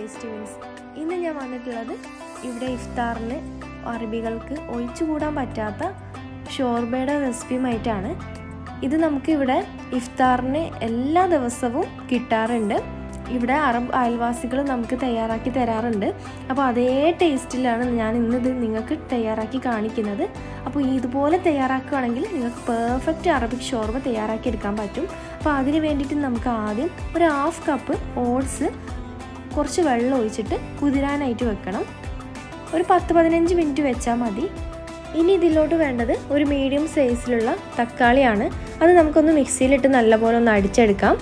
tasty means ഇന്ന് ഞാൻ വന്നിട്ടുള്ളത് ഇവിടെ ഇഫ്താറിന് അറബികൾക്ക് ഒഴിച്ചുകൂടാൻ പറ്റാത്ത ഷോർബയുടെ റെസിപ്പിയുമായിട്ടാണ് ഇത് നമുക്ക് ഇവിടെ ഇഫ്താറിന് എല്ലാ ദിവസവും കിട്ടാറുണ്ട് ഇവിടെ അറബ് അയൽവാസികൾ നമുക്ക് തയ്യാറാക്കി തരാറുണ്ട് അപ്പോൾ അതേ ടേസ്റ്റിലാണ് ഞാൻ ഇന്നിത് നിങ്ങൾക്ക് തയ്യാറാക്കി കാണിക്കുന്നത് അപ്പോൾ ഇതുപോലെ തയ്യാറാക്കുകയാണെങ്കിൽ നിങ്ങൾക്ക് പെർഫെക്റ്റ് അറബിക് ഷോർബ തയ്യാറാക്കി എടുക്കാൻ പറ്റും അപ്പോൾ അതിന് വേണ്ടിയിട്ട് നമുക്ക് ആദ്യം ഒരു ഹാഫ് കപ്പ് ഓട്സ് കുറച്ച് വെള്ളം ഒഴിച്ചിട്ട് കുതിരാനായിട്ട് വെക്കണം ഒരു പത്ത് പതിനഞ്ച് മിനിറ്റ് വെച്ചാൽ മതി ഇനി ഇതിലോട്ട് വേണ്ടത് ഒരു മീഡിയം സൈസിലുള്ള തക്കാളിയാണ് അത് നമുക്കൊന്ന് മിക്സിയിലിട്ട് നല്ലപോലെ ഒന്ന് അടിച്ചെടുക്കാം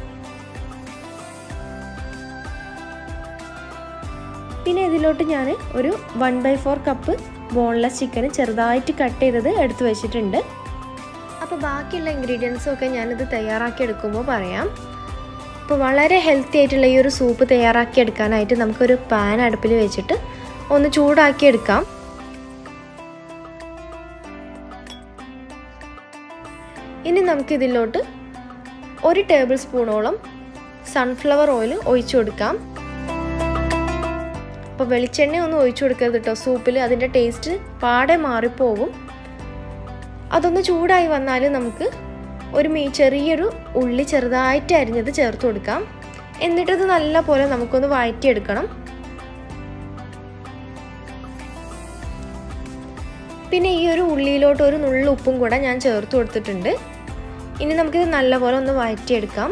പിന്നെ ഇതിലോട്ട് ഞാൻ ഒരു one by four cup boneless chicken ചെറുതായിട്ട് കട്ട് ചെയ്തത് എടുത്തു വെച്ചിട്ടുണ്ട് അപ്പോൾ ബാക്കിയുള്ള ഇൻഗ്രീഡിയൻസും ഒക്കെ ഞാനിത് തയ്യാറാക്കി എടുക്കുമ്പോൾ പറയാം അപ്പോൾ വളരെ ഹെൽത്തി ആയിട്ടുള്ള ഈ ഒരു സൂപ്പ് തയ്യാറാക്കി എടുക്കാനായിട്ട് നമുക്കൊരു പാൻ അടുപ്പിൽ വെച്ചിട്ട് ഒന്ന് ചൂടാക്കി എടുക്കാം ഇനി നമുക്ക് ഇതിലോട്ട് ഒരു ടേബിൾ സ്പൂണോളം സൺഫ്ലവർ ഓയിൽ ഒഴിച്ചു കൊടുക്കാം അപ്പോൾ വെളിച്ചെണ്ണ ഒന്നും ഒഴിച്ചു കൊടുക്കരുത് കേട്ടോ സൂപ്പിൽ അതിൻ്റെ ടേസ്റ്റ് പാടെ മാറിപ്പോകും അതൊന്ന് ചൂടായി വന്നാൽ നമുക്ക് ഒരു മീ ചെറിയൊരു ഉള്ളി ചെറുതായിട്ട് അരിഞ്ഞത് ചേർത്ത് കൊടുക്കാം എന്നിട്ടത് നല്ല പോലെ നമുക്കൊന്ന് വഴറ്റിയെടുക്കണം പിന്നെ ഈ ഒരു ഉള്ളിയിലോട്ട് ഒരു നുള്ളു ഉപ്പും കൂടെ ഞാൻ ചേർത്ത് കൊടുത്തിട്ടുണ്ട് ഇനി നമുക്കിത് നല്ലപോലെ ഒന്ന് വഴറ്റിയെടുക്കാം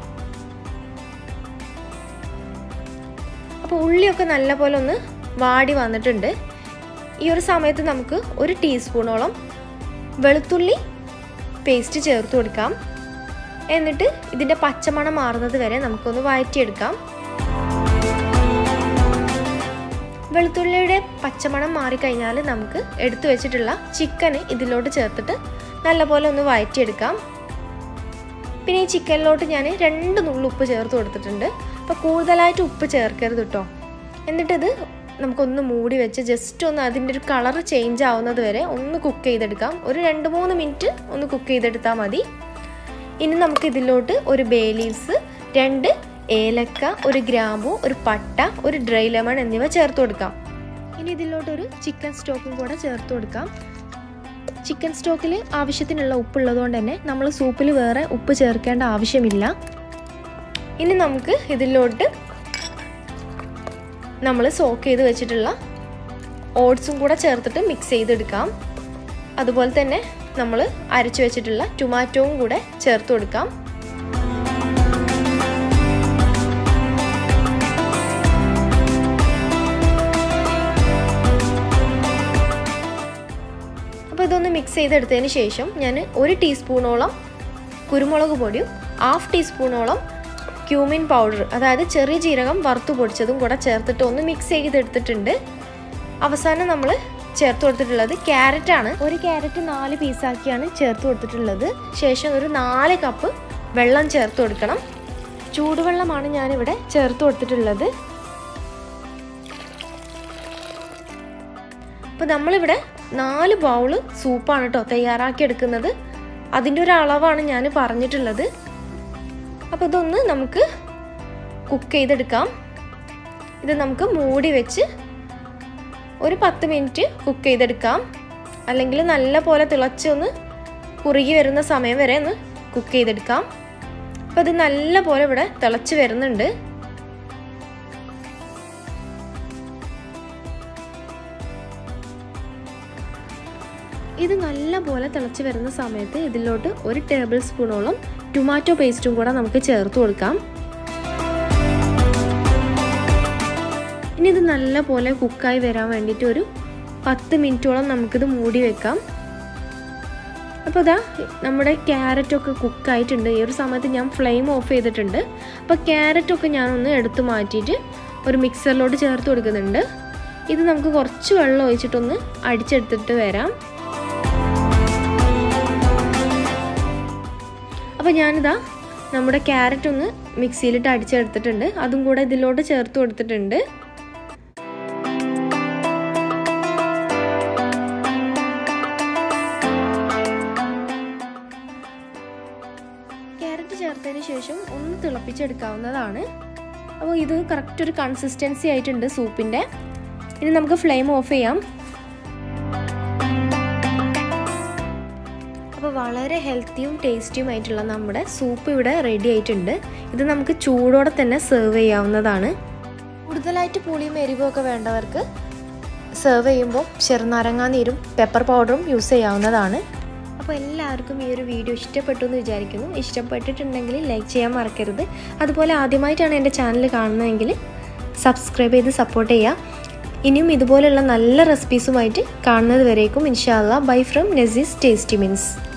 അപ്പോൾ ഉള്ളിയൊക്കെ നല്ലപോലെ ഒന്ന് വാടി വന്നിട്ടുണ്ട് ഈ ഒരു സമയത്ത് നമുക്ക് ഒരു ടീസ്പൂണോളം വെളുത്തുള്ളി പേസ്റ്റ് ചേർത്ത് കൊടുക്കാം എന്നിട്ട് ഇതിൻ്റെ പച്ചമണം മാറുന്നത് വരെ നമുക്കൊന്ന് വഴറ്റിയെടുക്കാം വെളുത്തുള്ളിയുടെ പച്ചമണം മാറിക്കഴിഞ്ഞാൽ നമുക്ക് എടുത്തു വെച്ചിട്ടുള്ള ചിക്കന് ഇതിലോട്ട് ചേർത്തിട്ട് നല്ലപോലെ ഒന്ന് വഴറ്റിയെടുക്കാം പിന്നെ ഈ ചിക്കനിലോട്ട് ഞാൻ രണ്ട് നുള്ളു ഉപ്പ് ചേർത്ത് കൊടുത്തിട്ടുണ്ട് അപ്പോൾ കൂടുതലായിട്ട് ഉപ്പ് ചേർക്കരുത് കേട്ടോ എന്നിട്ടിത് നമുക്കൊന്ന് മൂടി വെച്ച് ജസ്റ്റ് ഒന്ന് അതിൻ്റെ ഒരു കളർ ചേഞ്ച് ആവുന്നത് വരെ ഒന്ന് കുക്ക് ചെയ്തെടുക്കാം ഒരു രണ്ട് മൂന്ന് മിനിറ്റ് ഒന്ന് കുക്ക് ചെയ്തെടുത്താൽ മതി ഇനി നമുക്ക് ഇതിലോട്ട് ഒരു ബേ ലീവ്സ് രണ്ട് ഏലക്ക ഒരു ഗ്രാമ്പു ഒരു പട്ട ഒരു ഡ്രൈ ലെമൺ എന്നിവ ചേർത്ത് കൊടുക്കാം ഇനി ഇതിലോട്ടൊരു ചിക്കൻ സ്റ്റോക്കും കൂടെ ചേർത്ത് കൊടുക്കാം ചിക്കൻ സ്റ്റോക്കിൽ ആവശ്യത്തിനുള്ള ഉപ്പുള്ളതുകൊണ്ട് തന്നെ നമ്മൾ സൂപ്പിൽ വേറെ ഉപ്പ് ചേർക്കേണ്ട ആവശ്യമില്ല ഇനി നമുക്ക് ഇതിലോട്ട് നമ്മൾ സോക്ക് ചെയ്ത് വെച്ചിട്ടുള്ള ഓട്സും കൂടെ ചേർത്തിട്ട് മിക്സ് ചെയ്തെടുക്കാം അതുപോലെ തന്നെ നമ്മൾ അരച്ചു വെച്ചിട്ടുള്ള ടൊമാറ്റോവും കൂടെ ചേർത്ത് കൊടുക്കാം അപ്പോൾ ഇതൊന്ന് മിക്സ് ചെയ്തെടുത്തതിന് ശേഷം ഞാൻ ഒരു ടീസ്പൂണോളം കുരുമുളക് പൊടിയും ഹാഫ് ടീസ്പൂണോളം ക്യൂമിൻ പൗഡർ അതായത് ചെറിയ ജീരകം വറുത്തു പൊടിച്ചതും കൂടെ ചേർത്തിട്ട് ഒന്ന് മിക്സ് ചെയ്തെടുത്തിട്ടുണ്ട് അവസാനം നമ്മൾ ചേർത്ത് കൊടുത്തിട്ടുള്ളത് ക്യാരറ്റ് ആണ് ഒരു ക്യാരറ്റ് നാല് പീസാക്കിയാണ് ചേർത്ത് കൊടുത്തിട്ടുള്ളത് ശേഷം ഒരു നാല് കപ്പ് വെള്ളം ചേർത്ത് കൊടുക്കണം ചൂടുവെള്ളമാണ് ഞാനിവിടെ ചേർത്ത് കൊടുത്തിട്ടുള്ളത് അപ്പോൾ നമ്മളിവിടെ നാല് ബൗള് സൂപ്പാണ് കേട്ടോ തയ്യാറാക്കി എടുക്കുന്നത് അതിൻ്റെ ഒരു അളവാണ് ഞാൻ പറഞ്ഞിട്ടുള്ളത് അപ്പോൾ ഇതൊന്ന് നമുക്ക് കുക്ക് ചെയ്തെടുക്കാം ഇത് നമുക്ക് മൂടി വെച്ച് ഒരു പത്ത് മിനിറ്റ് കുക്ക് ചെയ്തെടുക്കാം അല്ലെങ്കിൽ നല്ല പോലെ തിളച്ച് ഒന്ന് കുറുകി വരുന്ന സമയം വരെ ഒന്ന് കുക്ക് ചെയ്തെടുക്കാം അപ്പോൾ ഇത് നല്ല പോലെ ഇവിടെ തിളച്ച് വരുന്നുണ്ട് ഇത് നല്ല പോലെ തിളച്ച് വരുന്ന സമയത്ത് ഇതിലോട്ട് ഒരു ടേബിൾ സ്പൂണോളം ടൊമാറ്റോ പേസ്റ്റും കൂടെ നമുക്ക് ചേർത്ത് കൊടുക്കാം ഇനി ഇത് നല്ല പോലെ കുക്കായി വരാൻ വേണ്ടിയിട്ട് ഒരു പത്ത് മിനിറ്റോളം നമുക്കിത് മൂടി വെക്കാം അപ്പോൾ ഇതാ നമ്മുടെ ക്യാരറ്റൊക്കെ കുക്കായിട്ടുണ്ട് ഈ ഒരു സമയത്ത് ഞാൻ ഫ്ലെയിം ഓഫ് ചെയ്തിട്ടുണ്ട് അപ്പോൾ ക്യാരറ്റൊക്കെ ഞാനൊന്ന് എടുത്ത് മാറ്റിയിട്ട് ഒരു മിക്സറിലോട്ട് ചേർത്ത് കൊടുക്കുന്നുണ്ട് ഇത് നമുക്ക് കുറച്ച് വെള്ളം ഒഴിച്ചിട്ടൊന്ന് അടിച്ചെടുത്തിട്ട് വരാം അപ്പോൾ ഞാനിതാ നമ്മുടെ ക്യാരറ്റ് ഒന്ന് മിക്സിയിലിട്ട് അടിച്ചെടുത്തിട്ടുണ്ട് അതും കൂടെ ഇതിലോട്ട് ചേർത്ത് കൊടുത്തിട്ടുണ്ട് ക്യാരറ്റ് ചേർത്തതിന് ശേഷം ഒന്ന് തിളപ്പിച്ചെടുക്കാവുന്നതാണ് അപ്പോൾ ഇത് കറക്റ്റ് ഒരു കൺസിസ്റ്റൻസി ആയിട്ടുണ്ട് സൂപ്പിൻ്റെ ഇനി നമുക്ക് ഫ്ലെയിം ഓഫ് ചെയ്യാം അപ്പോൾ വളരെ ഹെൽത്തിയും ടേസ്റ്റിയും ആയിട്ടുള്ള നമ്മുടെ സൂപ്പ് ഇവിടെ റെഡി ആയിട്ടുണ്ട് ഇത് നമുക്ക് ചൂടോടെ തന്നെ സെർവ് ചെയ്യാവുന്നതാണ് കൂടുതലായിട്ട് പുളിയും എരിവും ഒക്കെ വേണ്ടവർക്ക് സെർവ് ചെയ്യുമ്പോൾ ചെറുനാരങ്ങാ നീരും പെപ്പർ പൗഡറും യൂസ് ചെയ്യാവുന്നതാണ് അപ്പോൾ എല്ലാവർക്കും ഈ ഒരു വീഡിയോ ഇഷ്ടപ്പെട്ടു എന്ന് വിചാരിക്കുന്നു ഇഷ്ടപ്പെട്ടിട്ടുണ്ടെങ്കിൽ ലൈക്ക് ചെയ്യാൻ മറക്കരുത് അതുപോലെ ആദ്യമായിട്ടാണ് എൻ്റെ ചാനൽ കാണുന്നതെങ്കിൽ സബ്സ്ക്രൈബ് ചെയ്ത് സപ്പോർട്ട് ചെയ്യുക ഇനിയും ഇതുപോലുള്ള നല്ല റെസിപ്പീസുമായിട്ട് കാണുന്നത് വരേക്കും ഇൻഷാല്ല bye from Nesi's tasty means